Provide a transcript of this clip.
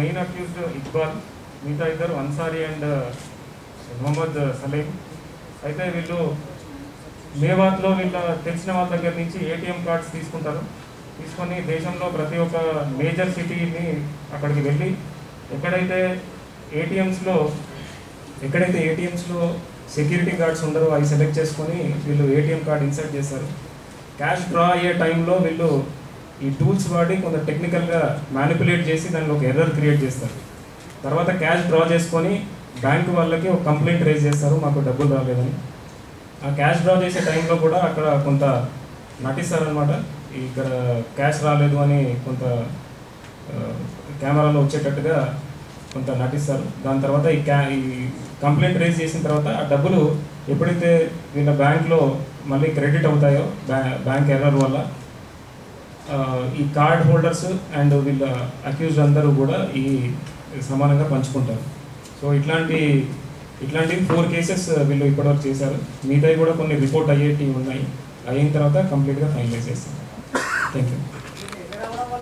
main accused Iqbal మిగతా ఇద్దరు Ansari and Mohammed Salim అయితే వీళ్ళు మేవాత్లో వీళ్ళ తెలిసిన వాళ్ళ దగ్గర నుంచి ఏటీఎం కార్డ్స్ తీసుకుంటారు తీసుకొని దేశంలో ప్రతి ఒక్క మేజర్ సిటీని అక్కడికి వెళ్ళి ఎక్కడైతే ఏటీఎంస్లో ఎక్కడైతే ఏటీఎంస్లో సెక్యూరిటీ గార్డ్స్ ఉండరో అవి సెలెక్ట్ చేసుకొని వీళ్ళు ఏటీఎం కార్డ్ ఇన్సర్ట్ చేస్తారు క్యాష్ డ్రా అయ్యే టైంలో వీళ్ళు ఈ టూల్స్ వాడి కొంత టెక్నికల్గా మ్యానిపులేట్ చేసి దానిలో ఒక ఎర్రర్ క్రియేట్ చేస్తారు తర్వాత క్యాష్ డ్రా చేసుకొని బ్యాంక్ వాళ్ళకి ఒక కంప్లైంట్ రేజ్ చేస్తారు మాకు డబ్బులు రాలేదని ఆ క్యాష్ డ్రా చేసే టైంలో కూడా అక్కడ కొంత నటిస్తారనమాట ఇక్కడ క్యాష్ రాలేదు అని కొంత ఆ, కెమెరాలో వచ్చేటట్టుగా కొంత నటిస్తారు దాని తర్వాత ఈ క్యా ఈ కంప్లైంట్ రేజ్ చేసిన తర్వాత ఆ డబ్బులు ఎప్పుడైతే వీళ్ళ బ్యాంక్లో మళ్ళీ క్రెడిట్ అవుతాయో బ్యా బ్యాంక్ ఎర్రర్ వల్ల ఆ, ఈ కార్డ్ హోల్డర్స్ అండ్ వీళ్ళ అక్యూజ్డ్ అందరూ కూడా ఈ సమానంగా పంచుకుంటారు సో ఇట్లాంటి ఇట్లాంటి ఫోర్ కేసెస్ వీళ్ళు ఇప్పటివరకు చేశారు మిగతాయి కూడా కొన్ని రిపోర్ట్ అయ్యేటివి ఉన్నాయి అయిన తర్వాత కంప్లీట్గా ఫైనలైజ్ చేస్తాం థ్యాంక్ యూ